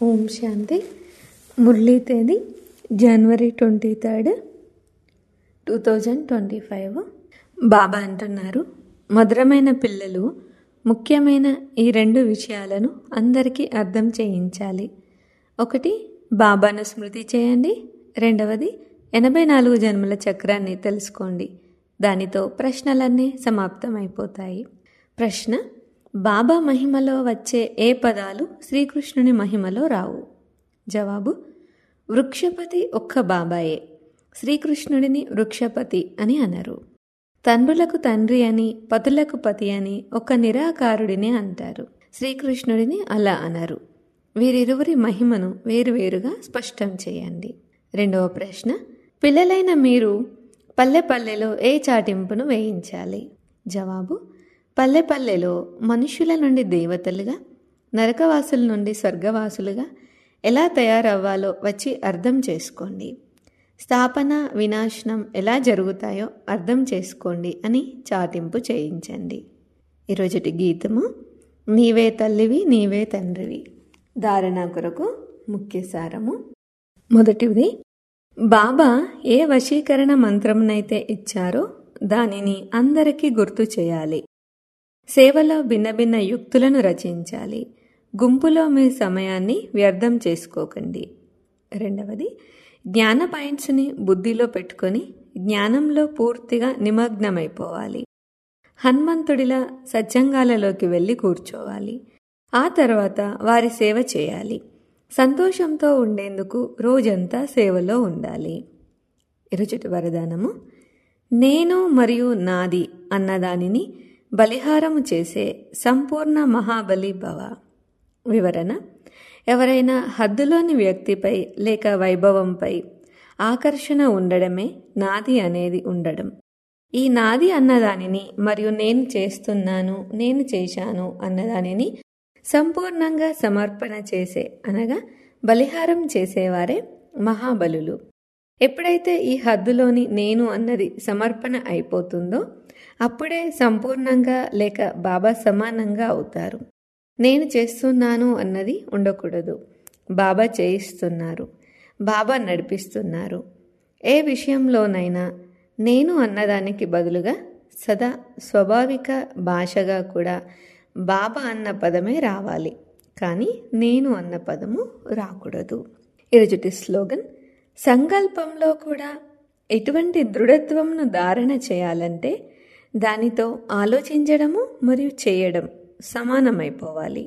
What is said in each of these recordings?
ఓం శాంతి మురళీ తేదీ జనవరి twenty third two thousand twenty five Baba అంటున్నారు మధురమైన పిల్లలు ముఖ్యమైన ఈ రెండు విషయాలను అందరికీ అర్థం చేయించాలి ఒకటి బాబాను స్మృతి చేయండి రెండవది ఎనభై నాలుగు జన్మల చక్రాన్ని తెలుసుకోండి దానితో ప్రశ్నలన్నీ సమాప్తమైపోతాయి ప్రశ్న బాబా మహిమలో వచ్చే ఏ పదాలు శ్రీకృష్ణుని మహిమలో రావు జవాబు వృక్షపతి ఒక్క బాబాయే శ్రీకృష్ణుడిని వృక్షపతి అని అనరు తండ్రులకు తండ్రి అని పతులకు పతి అని ఒక నిరాకారుడిని అంటారు శ్రీకృష్ణుడిని అలా అనరు వీరిరువురి మహిమను వేరువేరుగా స్పష్టం చేయండి రెండవ ప్రశ్న పిల్లలైన మీరు పల్లె పల్లెలో ఏ చాటింపును వేయించాలి జవాబు పల్లె పల్లెలో మనుషుల నుండి దేవతలుగా నరకవాసుల నుండి స్వర్గవాసులుగా ఎలా తయారవ్వాలో వచ్చి అర్థం చేసుకోండి స్థాపన వినాశనం ఎలా జరుగుతాయో అర్థం చేసుకోండి అని చాటింపు చేయించండి ఈరోజుటి గీతము నీవే తల్లివి నీవే తండ్రివి ధారణ కొరకు ముఖ్య సారము మొదటిది బాబా ఏ వశీకరణ మంత్రంనైతే ఇచ్చారో దానిని అందరికీ గుర్తు చేయాలి సేవలో భిన్న భిన్న యుక్తులను రచించాలి గుంపులో మీ సమయాన్ని వ్యర్థం చేసుకోకండి రెండవది జ్ఞాన పాయింట్స్ని బుద్ధిలో పెట్టుకొని జ్ఞానంలో పూర్తిగా నిమగ్నమైపోవాలి హనుమంతుడిలా సజ్జంగాలలోకి వెళ్ళి కూర్చోవాలి ఆ తర్వాత వారి సేవ చేయాలి సంతోషంతో ఉండేందుకు రోజంతా సేవలో ఉండాలి ఇరుచుటి వరదానము నేను మరియు నాది అన్నదానిని బలిహారము చేసే సంపూర్ణ మహాబలి భవ వివరణ ఎవరైనా హద్దులోని వ్యక్తిపై లేక వైభవంపై ఆకర్షణ ఉండడమే నాది అనేది ఉండడం ఈ నాది అన్నదానిని మరియు నేను చేస్తున్నాను నేను చేశాను అన్నదానిని సంపూర్ణంగా సమర్పణ చేసే అనగా బలిహారం చేసేవారే మహాబలులు ఎప్పుడైతే ఈ హద్దులోని నేను అన్నది సమర్పణ అయిపోతుందో అప్పుడే సంపూర్ణంగా లేక బాబా సమానంగా అవుతారు నేను చేస్తున్నాను అన్నది ఉండకూడదు బాబా చేయిస్తున్నారు బాబా నడిపిస్తున్నారు ఏ విషయంలోనైనా నేను అన్నదానికి బదులుగా సదా స్వాభావిక భాషగా కూడా బాబా అన్న పదమే రావాలి కానీ నేను అన్న పదము రాకూడదు ఈరోజుటి స్లోగన్ సంకల్పంలో కూడా ఎటువంటి దృఢత్వంను ధారణ చేయాలంటే దానితో ఆలోచించడము మరియు చేయడం సమానమైపోవాలి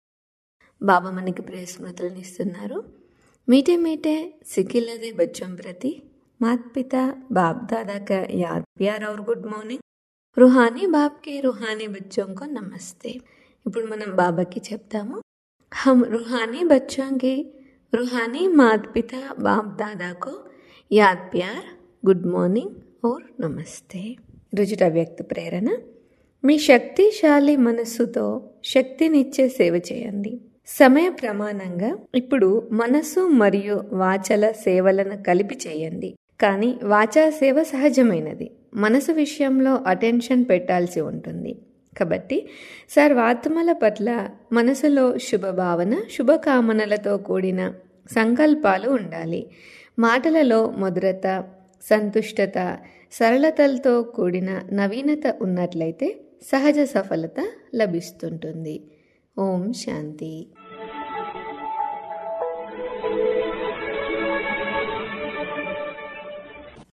బాబా మనకి ప్రేస్మృతులను ఇస్తున్నారు మీటే మీటే సిక్కిల్లదే బచ్చం ప్రతి मात पिता बाप दादा का याद प्यार और గుడ్ మార్నింగ్ రుహానీ బాబ్కి రుహానీ బచ్చోं को నమస్తే ఇప్పుడు మనం బాబాకి చెప్తాము हम रूहानी बच्चों के रूहानी माता पिता बाप दादा को याद प्यार గుడ్ మార్నింగ్ ఓర్ నమస్తే రుజుట వ్యక్త ప్రేరణ మీ శక్తిశాలి మనస్సుతో శక్తినిచ్చే సేవ చేయండి సమయ ప్రమాణంగా ఇప్పుడు మనస్సు మరియు వాచల సేవలను కలిపి చేయండి కానీ వాచా సేవ సహజమైనది మనసు విషయంలో అటెన్షన్ పెట్టాల్సి ఉంటుంది కాబట్టి సర్వాత్మల పట్ల మనసులో శుభభావన శుభకామనలతో కూడిన సంకల్పాలు ఉండాలి మాటలలో మధురత సంతుష్టత సరళతలతో కూడిన నవీనత ఉన్నట్లయితే సహజ సఫలత లభిస్తుంటుంది ఓం శాంతి